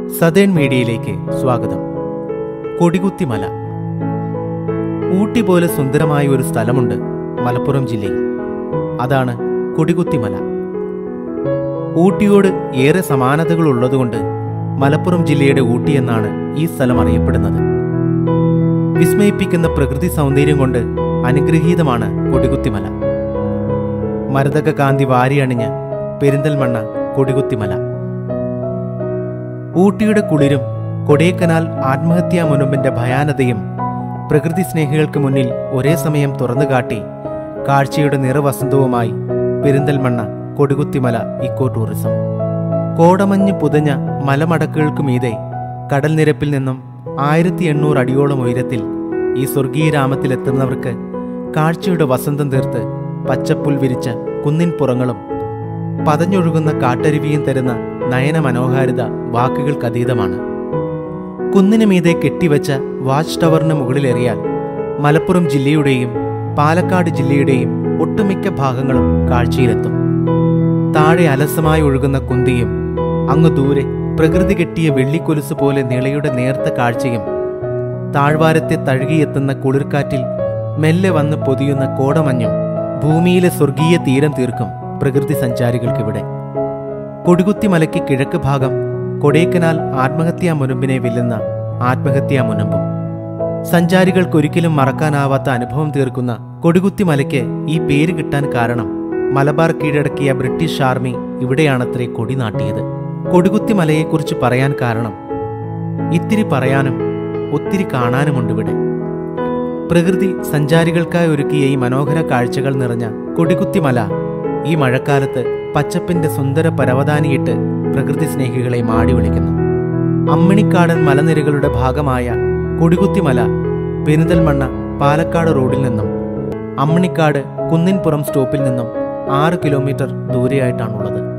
southern മീഡിയയിലേക്ക് സ്വാഗതം കൊടികുത്തിമല ഊട്ടി പോലെ സുന്ദരമായ ഒരു സ്ഥലമുണ്ട് മലപ്പുറം ജില്ലയിൽ അതാണ് കൊടികുത്തിമല ഊട്ടിയോട് ഏറെ സമാനതകൾ ഉള്ളതുകൊണ്ട് മലപ്പുറം ജില്ലയുടെ ഊട്ടി എന്നാണ് ഈ സ്ഥലം അറിയപ്പെടുന്നത് വിസ്മയിപ്പിക്കുന്ന പ്രകൃതി സൗന്ദര്യം കൊണ്ട് അനുഗ്രഹീതമാണ് കൊടികുത്തിമല മരതക കാന്തി വാരിയണിഞ്ഞ് പെരിന്തൽമണ്ണ കൊടികുത്തിമല ഊട്ടിയുടെ കുളിരും കൊടൈക്കനാൽ ആത്മഹത്യാ മുനമ്പിന്റെ ഭയാനതയും പ്രകൃതി സ്നേഹികൾക്ക് മുന്നിൽ ഒരേ സമയം തുറന്നു കാട്ടി കാഴ്ചയുടെ നിറവസന്തവുമായി പെരിന്തൽമണ്ണ കൊടികുത്തിമല ഇക്കോ ടൂറിസം കോടമഞ്ഞ് പുതഞ്ഞ മലമടക്കുകൾക്ക് മീതെ കടൽ നിരപ്പിൽ നിന്നും ആയിരത്തി എണ്ണൂറ് അടിയോളം ഉയരത്തിൽ ഈ സ്വർഗീയ രാമത്തിലെത്തുന്നവർക്ക് കാഴ്ചയുടെ വസന്തം തീർത്ത് പച്ചപ്പുൽ വിരിച്ച കുന്നിൻ പുറങ്ങളും പതഞ്ഞൊഴുകുന്ന കാട്ടരുവിയും തരുന്ന നയന മനോഹാരിത വാക്കുകൾക്കതീതമാണ് കുന്നിനു മീതെ കെട്ടിവച്ച വാച്ച് ടവറിന് മുകളിലേറിയാൽ മലപ്പുറം ജില്ലയുടെയും പാലക്കാട് ജില്ലയുടെയും ഒട്ടുമിക്ക ഭാഗങ്ങളും കാഴ്ചയിലെത്തും താഴെ അലസമായി ഒഴുകുന്ന കുന്തിയും അങ്ങു ദൂരെ പ്രകൃതി കെട്ടിയ വെള്ളിക്കൊലുസ് പോലെ നിളയുടെ നേർത്ത കാഴ്ചയും താഴ്വാരത്തെ തഴുകിയെത്തുന്ന കുളിർക്കാറ്റിൽ മെല്ലെ വന്ന് പൊതിയുന്ന കോടമഞ്ഞും ഭൂമിയിലെ സ്വർഗീയ തീരം തീർക്കും പ്രകൃതി സഞ്ചാരികൾക്കിവിടെ കൊടികുത്തി മലയ്ക്ക് കിഴക്ക് ഭാഗം കൊടൈക്കനാൽ ആത്മഹത്യാ മുനമ്പിനെ വെല്ലുന്ന ആത്മഹത്യാ മുനമ്പും സഞ്ചാരികൾക്കൊരിക്കലും മറക്കാനാവാത്ത അനുഭവം തീർക്കുന്ന കൊടികുത്തി മലയ്ക്ക് ഈ പേര് കിട്ടാൻ കാരണം മലബാർ കീഴടക്കിയ ബ്രിട്ടീഷ് ആർമി ഇവിടെയാണത്രേ കൊടി നാട്ടിയത് കൊടികുത്തി മലയെക്കുറിച്ച് പറയാൻ കാരണം ഇത്തിരി പറയാനും ഒത്തിരി കാണാനുമുണ്ട് ഇവിടെ പ്രകൃതി സഞ്ചാരികൾക്കായി ഒരുക്കിയ ഈ മനോഹര കാഴ്ചകൾ നിറഞ്ഞ കൊടികുത്തിമല ഈ മഴക്കാലത്ത് പച്ചപ്പിന്റെ സുന്ദര പരവതാനിയിട്ട് പ്രകൃതി സ്നേഹികളെ മാടി വിളിക്കുന്നു അമ്മിണിക്കാടൻ മലനിരകളുടെ ഭാഗമായ കൊടികുത്തിമല പെരിന്തൽമണ്ണ പാലക്കാട് റോഡിൽ നിന്നും അമ്മിണിക്കാട് കുന്നിൻപുറം സ്റ്റോപ്പിൽ നിന്നും ആറ് കിലോമീറ്റർ ദൂരെയായിട്ടാണുള്ളത്